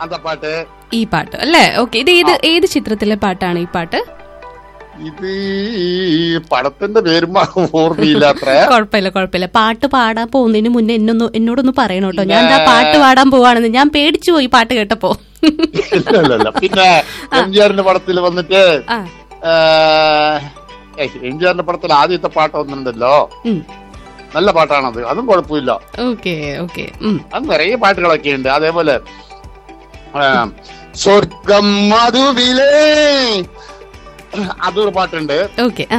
அந்த പാട്ട് ഈ പാട്ട് അല്ലേ ഓക്കെ ഇത് ഏത് ഏത് ചിത്രത്തിലെ പാട്ടാണ് ഈ പാട്ട് ഇത് ഈ പടത്തിന്റെ പേരും ഓർമ്മയില്ല അത്ര കുഴപ്പമില്ല കുഴപ്പമില്ല പാട്ട് പാടാൻ പോകുന്നതിന് മുന്നേ എന്നൊന്ന് എന്നോടൊന്ന് പറയണം കേട്ടോ ഞാൻ എന്താ പാട്ട് പാടാൻ പോവാണെന്ന് ഞാൻ പേടിച്ചു പോയി പാട്ട് കേട്ടപ്പോ ഇല്ല ഇല്ല, ഇല്ല പിന്നെ എം ജി ആറിന്റെ പടത്തിൽ വന്നിട്ട് ആ എം ജി ആറിന്റെ പടത്തിൽ ആദ്യത്തെ പാട്ട് ഒന്നുണ്ടല്ലോ ഉം. നല്ല പാട്ടാണത് അതും കുഴപ്പമില്ല ഓക്കെ ഓക്കെ അത് നിറയെ പാട്ടുകളൊക്കെ ഉണ്ട് അതേപോലെ ആ, സ്വർഗം മധുവിലേ അതൊരു പാട്ടുണ്ട് ഓക്കെ ആ